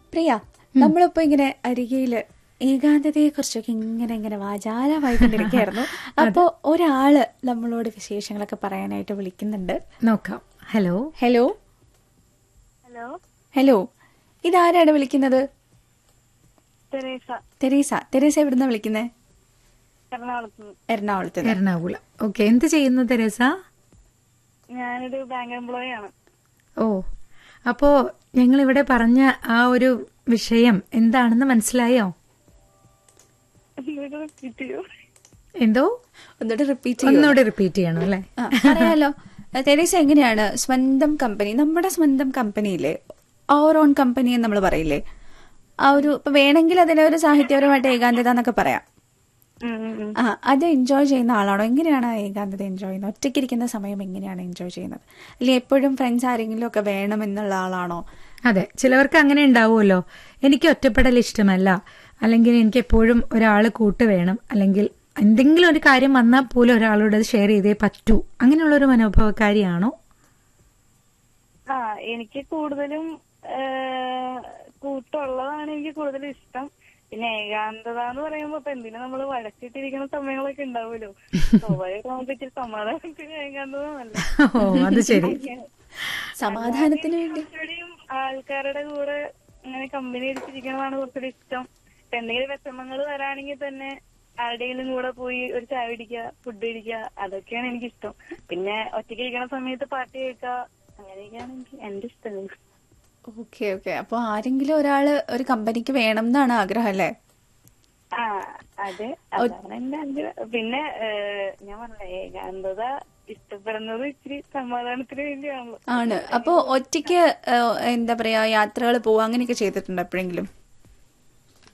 പ്രിയ നമ്മളിപ്പോ ഇങ്ങനെ അരികയില് ഏകാന്തതയെ കുറിച്ചൊക്കെ ഇങ്ങനെ ഇങ്ങനെ വാചാലമായിക്കൊണ്ടിരിക്കുകയായിരുന്നു അപ്പോ ഒരാള് നമ്മളോട് വിശേഷങ്ങളൊക്കെ പറയാനായിട്ട് വിളിക്കുന്നുണ്ട് നോക്കാം ഹലോ ഹലോ ഹലോ ഹലോ ഇതാരാണ് വിളിക്കുന്നത് തെരേസ തെരേസ തെരേസ എവിടുന്ന വിളിക്കുന്നത് എറണാകുളത്ത് നിന്ന്. എറണാകുളത്ത് എറണാകുളം ഓക്കെ എന്ത് ചെയ്യുന്നു തെരേസ ഞാനൊരു ബാങ്ക് എംപ്ലോയി ആണ് ഓ അപ്പോ ഞങ്ങൾ ഇവിടെ പറഞ്ഞ ആ ഒരു വിഷയം എന്താണെന്ന് മനസ്സിലായോ ഇങ്ങോട്ട് repeat ചെയ്യൂ. എന്തോ ഒന്നുകൂടെ റിപ്പീറ്റ് ചെയ്യും ഒന്നുകൂടി റിപ്പീറ്റ് ചെയ്യണം അല്ലേ പറയാലോ തെരേസ എങ്ങനെയാണ് സ്വന്തം കമ്പനി നമ്മുടെ സ്വന്തം കമ്പനിയിലെ അവർ ഓൺ കമ്പനി എന്ന് നമ്മൾ പറയില്ലേ ആ ഒരു ഇപ്പൊ വേണമെങ്കിൽ അതിനെ ഒരു സാഹിത്യപരമായിട്ട് ഏകാന്തത എന്നൊക്കെ പറയാം ഉം, ഉം, ഉം. ആ അത് എൻജോയ് ചെയ്യുന്ന ആളാണോ എങ്ങനെയാണ് ആ ഏകാന്തത എൻജോയ് ചെയ്യുന്നത് ഒറ്റയ്ക്കിരിക്കുന്ന സമയം എങ്ങനെയാണ് എൻജോയ് ചെയ്യുന്നത് അല്ലെങ്കിൽ എപ്പോഴും ഫ്രണ്ട്സ് ആരെങ്കിലും ഒക്കെ വേണം എന്നുള്ള ആളാണോ അതെ ചിലവർക്ക് അങ്ങനെ ഉണ്ടാവുമല്ലോ എനിക്ക് ഒറ്റപ്പെടൽ ഇഷ്ടമല്ല അല്ലെങ്കിൽ എനിക്ക് എപ്പോഴും ഒരാൾ കൂട്ട് വേണം അല്ലെങ്കിൽ എന്തെങ്കിലും ഒരു കാര്യം വന്നാൽ പോലും ഒരാളോട് അത് ഷെയർ ചെയ്തേ പറ്റൂ അങ്ങനെയുള്ള ഒരു മനോഭാവക്കാരിയാണോ ആ എനിക്ക് കൂടുതലും ഏഹ്, കൂട്ടുള്ളതാണ് എനിക്ക് കൂടുതൽ ഇഷ്ടം പിന്നെ ഏകാന്തത എന്ന് പറയുമ്പോ ഇപ്പൊ എന്തിനാ നമ്മള് വഴക്കിട്ടിരിക്കുന്ന സമയങ്ങളൊക്കെ ഉണ്ടാവുമല്ലോ സ്വാഭാവികമാകുമ്പോ ഇച്ചിരി സമാധാനത്തിന് ഏകാന്തത നല്ല ഓ അത് ശരി സമാധാനത്തിന് വേണ്ടി കുറച്ചുകൂടിയും ആൾക്കാരുടെ കൂടെ അങ്ങനെ കമ്പനി അടിച്ചിരിക്കണതാണ് കുറച്ചുകൂടി ഇഷ്ടം ഇപ്പൊ എന്തെങ്കിലും വിഷമങ്ങൾ വരാണെങ്കിൽ തന്നെ ആരുടെയെങ്കിലും കൂടെ പോയി ഒരു ചായ പിടിക്കുക ഫുഡ് കഴിക്കുക അതൊക്കെയാണ് എനിക്ക് ഇഷ്ടം പിന്നെ ഒറ്റയ്ക്ക് ഇരിക്കണ സമയത്ത് പാട്ട് കേൾക്കുക അങ്ങനെയൊക്കെയാണ് എനിക്ക് എന്റെ ഇഷ്ടങ്ങൾ ഓക്കെ ഓക്കെ അപ്പൊ ആരെങ്കിലും ഒരാള് ഒരു കമ്പനിക്ക് വേണം എന്നാണ് ആഗ്രഹം അല്ലേ ആ അതെ അതാണ് എന്റെ ആഗ്രഹം പിന്നെ ഏഹ്, ഞാൻ പറഞ്ഞ ഏകാന്തത ഇഷ്ടപ്പെടുന്നത് ഇച്ചിരി സമാധാനത്തിന് വേണ്ടിയാണല്ലോ ആണ് അപ്പൊ ഒറ്റയ്ക്ക് ഏഹ്, എന്താ പറയാ യാത്രകൾ പോവുക അങ്ങനെയൊക്കെ ചെയ്തിട്ടുണ്ടോ എപ്പോഴെങ്കിലും